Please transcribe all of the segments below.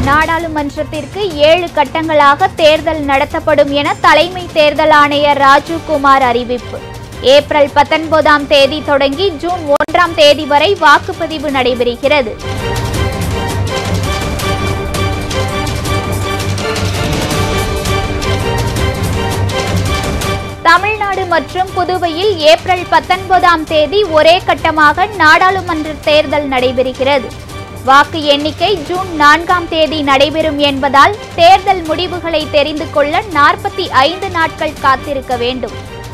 நாடாளுமன்றத்திற்கு ஏழு கட்டங்களாக தேர்தல் நடத்தப்படும் என தலைமை தேர்தல் ஆணையர் ராஜீவ்குமார் அறிவிப்பு ஏப்ரல் பத்தொன்பதாம் தேதி தொடங்கி ஜூன் ஒன்றாம் தேதி வரை வாக்குப்பதிவு நடைபெறுகிறது தமிழ்நாடு மற்றும் புதுவையில் ஏப்ரல் பத்தொன்பதாம் தேதி ஒரே கட்டமாக நாடாளுமன்ற தேர்தல் நடைபெறுகிறது வாக்கு எண்ணிக்கை ஜூன் நான்காம் தேதி நடைபெறும் என்பதால் தேர்தல் முடிவுகளை தெரிந்து கொள்ள நாற்பத்தி ஐந்து நாட்கள் காத்திருக்க வேண்டும்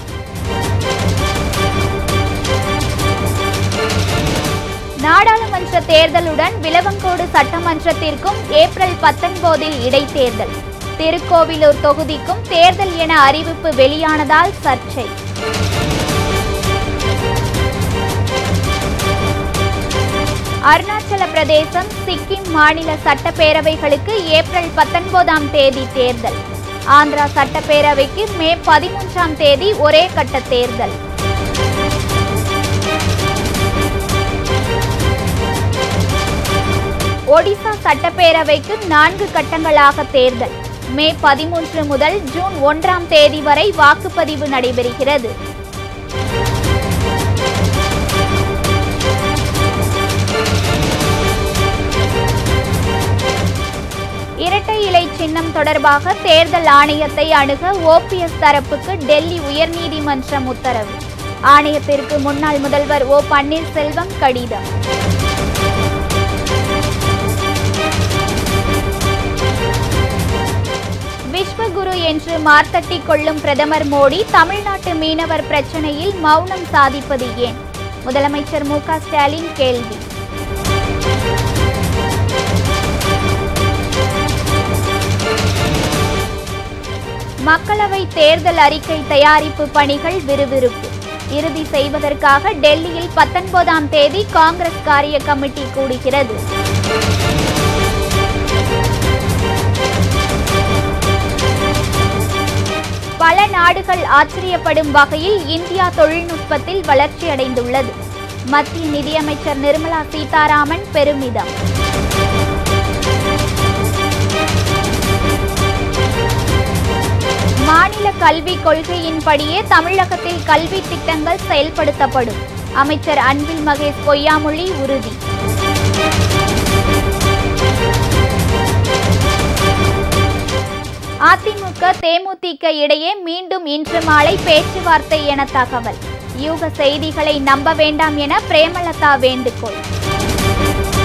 நாடாளுமன்ற தேர்தலுடன் விலவங்கோடு சட்டமன்றத்திற்கும் ஏப்ரல் பத்தொன்பதில் இடைத்தேர்தல் திருக்கோவிலூர் தொகுதிக்கும் தேர்தல் என அறிவிப்பு வெளியானதால் சர்ச்சை அருணாச்சல பிரதேசம் சிக்கிம் மாநில சட்டப்பேரவைகளுக்கு ஏப்ரல் பத்தொன்பதாம் தேதி தேர்தல் ஆந்திரா சட்டப்பேரவைக்கு மே பதிமூன்றாம் தேதி ஒரே கட்ட தேர்தல் ஒடிசா சட்டப்பேரவைக்கு நான்கு கட்டங்களாக தேர்தல் மே பதிமூன்று முதல் ஜூன் ஒன்றாம் தேதி வரை வாக்குப்பதிவு நடைபெறுகிறது இரட்டை இலை சின்னம் தொடர்பாக தேர்தல் ஆணையத்தை அணுக ஓபிஎஸ் தரப்புக்கு டெல்லி உயர்நீதிமன்றம் உத்தரவு ஆணையத்திற்கு முன்னாள் முதல்வர் ஓ பன்னீர்செல்வம் கடிதம் விஸ்வகுரு என்று மார்த்தட்டிக் கொள்ளும் பிரதமர் மோடி தமிழ்நாட்டு மீனவர் பிரச்சனையில் மௌனம் சாதிப்பது ஏன் முதலமைச்சர் மு க ஸ்டாலின் கேள்வி மக்களவை தேர்தல் அறிக்கை தயாரிப்பு பணிகள் விறுவிறுப்பு இறுதி செய்வதற்காக டெல்லியில் பத்தொன்பதாம் தேதி காங்கிரஸ் காரிய கமிட்டி கூடுகிறது பல நாடுகள் ஆச்சரியப்படும் வகையில் இந்தியா தொழில்நுட்பத்தில் வளர்ச்சியடைந்துள்ளது மத்திய நிதியமைச்சர் நிர்மலா சீதாராமன் பெருமிதம் மாநில கல்விக் கொள்கையின்படியே தமிழகத்தில் கல்வி திட்டங்கள் செயல்படுத்தப்படும் அமைச்சர் அன்பில் மகேஷ் பொய்யாமொழி உறுதி அதிமுக தேமுதிக இடையே மீண்டும் இன்று மாலை பேச்சுவார்த்தை என தகவல் யூக செய்திகளை நம்ப வேண்டாம் என பிரேமலதா வேண்டுகோள்